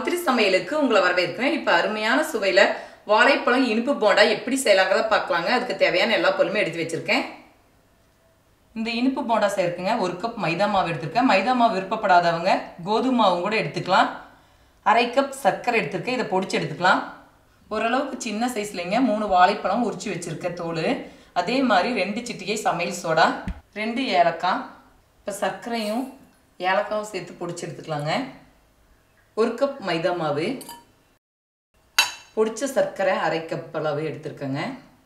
மந்திரி சமையலுக்கு உங்களை வரவேற்கிறேன் இப்போ அருமையான சுவையில் வாழைப்பழம் இனிப்பு போண்டா எப்படி செய்யலாங்கிறத பார்க்கலாங்க அதுக்கு தேவையான எல்லா பொருளுமே எடுத்து வச்சிருக்கேன் இந்த இனிப்பு போண்டா சேர்க்குங்க ஒரு கப் மைதா மாவு எடுத்திருக்கேன் மைதா மாவு விருப்பப்படாதவங்க கோதுமை மாவும் கூட எடுத்துக்கலாம் அரை கப் சர்க்கரை எடுத்திருக்கேன் இதை பொடிச்சு எடுத்துக்கலாம் ஓரளவுக்கு சின்ன சைஸ்லைங்க மூணு வாழைப்பழம் உரிச்சு வச்சிருக்க தோல் அதே மாதிரி ரெண்டு சிட்டிகை சமையல் சோடா ரெண்டு ஏலக்காய் இப்போ சர்க்கரையும் ஏலக்காவும் சேர்த்து பொடிச்சு எடுத்துக்கலாங்க ஒரு கப் மைதா மாவு பொடிச்ச சர்க்கரை அரை கப் அளவு எடுத்துருக்கேங்க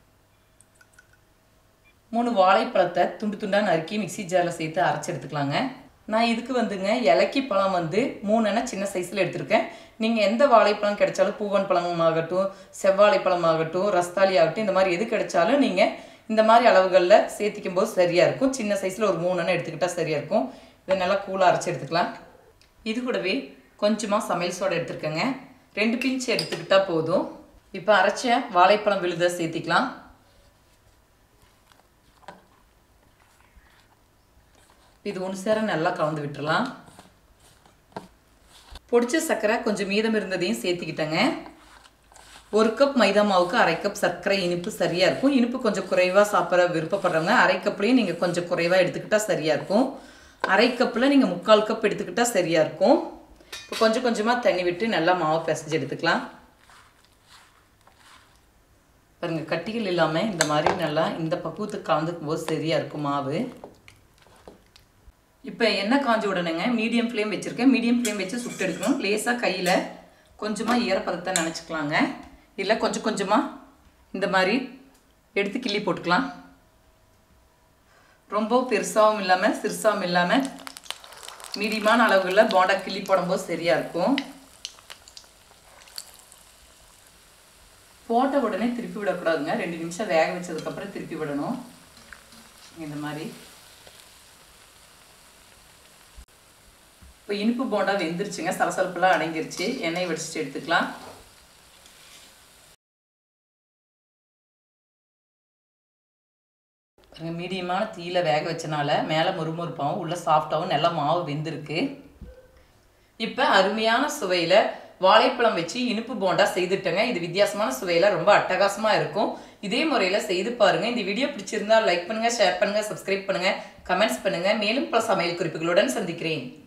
மூணு வாழைப்பழத்தை துண்டு துண்டாக நறுக்கி மிக்சி ஜாரில் சேர்த்து அரைச்சி எடுத்துக்கலாங்க நான் இதுக்கு வந்துங்க இலக்கி பழம் வந்து மூணுன்னா சின்ன சைஸில் எடுத்திருக்கேன் நீங்கள் எந்த வாழைப்பழம் கிடைச்சாலும் பூவன் பழம் ஆகட்டும் செவ்வாழைப்பழம் ஆகட்டும் ரஸ்தாலி ஆகட்டும் இந்த மாதிரி எது கிடைச்சாலும் நீங்கள் இந்த மாதிரி அளவுகளில் சேர்த்திக்கும் போது சரியாக இருக்கும் சின்ன சைஸில் ஒரு மூணுன்னு எடுத்துக்கிட்டால் சரியாக இருக்கும் இதை நல்லா கூலாக அரைச்சி எடுத்துக்கலாம் இது கூடவே கொஞ்சமாக சமையல் சோடா எடுத்துருக்கேங்க ரெண்டு பிஞ்ச் எடுத்துக்கிட்டால் போதும் இப்போ அரைச்ச வாழைப்பழம் விழுத சேர்த்திக்கலாம் இது ஒன்று சேர நல்லா கலந்து விட்டுறலாம் பொடிச்ச சர்க்கரை கொஞ்சம் மீதம் இருந்ததையும் சேர்த்துக்கிட்டேங்க ஒரு கப் மைதா மாவுக்கு அரை கப் சர்க்கரை இனிப்பு சரியாக இருக்கும் இனிப்பு கொஞ்சம் குறைவாக சாப்பிட்ற விருப்பப்படுறவங்க அரை கப்லேயும் நீங்கள் கொஞ்சம் குறைவாக எடுத்துக்கிட்டால் சரியாக இருக்கும் அரை கப்பில் நீங்கள் முக்கால் கப் எடுத்துக்கிட்டால் சரியாக இருக்கும் இப்போ கொஞ்சம் கொஞ்சமாக தண்ணி விட்டு நல்லா மாவை பிசைஞ்சு எடுத்துக்கலாம் பாருங்கள் கட்டிகள் இல்லாமல் இந்த மாதிரி நல்லா இந்த பக்குவத்துக்கு கலந்துக்கும் போது சரியாக இருக்கும் மாவு இப்போ எண்ணெய் காஞ்ச உடனேங்க மீடியம் ஃப்ளேம் வச்சுருக்கேன் மீடியம் ஃப்ளேம் வச்சு சுட்டு எடுக்கணும் லேசாக கையில் கொஞ்சமாக ஈரப்பதத்தை நினச்சிக்கலாங்க இல்லை கொஞ்சம் கொஞ்சமாக இந்த மாதிரி எடுத்து கிள்ளி போட்டுக்கலாம் ரொம்ப பெருசாகவும் இல்லாமல் சிறுசாகவும் இல்லாமல் மீடியமான அளவுகளில் போண்டா கிள்ளி போடும்போது சரியாக இருக்கும் போட்ட உடனே திருப்பி விடக்கூடாதுங்க ரெண்டு நிமிஷம் வேக வச்சதுக்கப்புறம் திருப்பி விடணும் இந்த மாதிரி இப்போ இனிப்பு போண்டா வெந்துருச்சுங்க சலசலப்பெல்லாம் அடங்கிருச்சு எண்ணெய் வடிச்சிட்டு எடுத்துக்கலாம் மீடியமான தீயில வேக வச்சனால மேலே முறுமுறுப்பாகவும் உள்ள சாஃப்டாகவும் நல்லா மாவு வெந்திருக்கு இப்போ அருமையான சுவையில் வாழைப்பழம் வச்சு இனிப்பு போண்டா செய்துட்டேங்க இது வித்தியாசமான சுவையில் ரொம்ப அட்டகாசமாக இருக்கும் இதே முறையில் செய்து பாருங்கள் இந்த வீடியோ பிடிச்சிருந்தா லைக் பண்ணுங்கள் ஷேர் பண்ணுங்கள் சப்ஸ்கிரைப் பண்ணுங்கள் கமெண்ட்ஸ் பண்ணுங்கள் மேலும் பல சமையல் குறிப்புகளுடன் சந்திக்கிறேன்